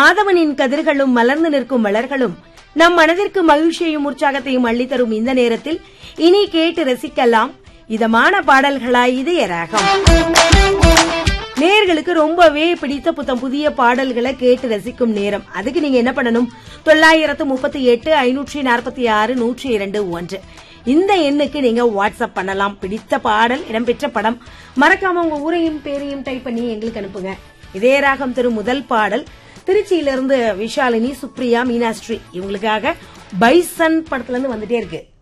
மாதவனின் கதிர்களும் மலர்ந்து நிற்கும் மலர்களும் நம் மனதிற்கு மகிழ்ச்சியையும் உற்சாகத்தையும் அள்ளித்தரும் இந்த நேரத்தில் இனி கேட்டு ரசிக்கலாம் இதமான பாடல்களாய் இதய ராகம் நேர்களுக்கு ரொம்பவே பிடித்த புத்தம் புதிய பாடல்களை கேட்டு ரசிக்கும் நேரம் அதுக்கு நீங்க என்ன பண்ணணும் தொள்ளாயிரத்து முப்பத்தி எட்டு ஐநூற்றி நாற்பத்தி ஆறு நூற்றி இரண்டு ஒன்று இந்த எண்ணுக்கு நீங்க வாட்ஸ்அப் பண்ணலாம் பிடித்த பாடல் இடம்பெற்ற படம் மறக்காம உங்க ஊரையும் பேரையும் டைப் பண்ணி எங்களுக்கு அனுப்புங்க இதே ராகம் தரும் முதல் பாடல் திருச்சியிலிருந்து விஷாலினி சுப்ரியா மீனாஸ்ரீ இவங்களுக்காக பைசன் படத்துல இருந்து வந்துட்டே இருக்கு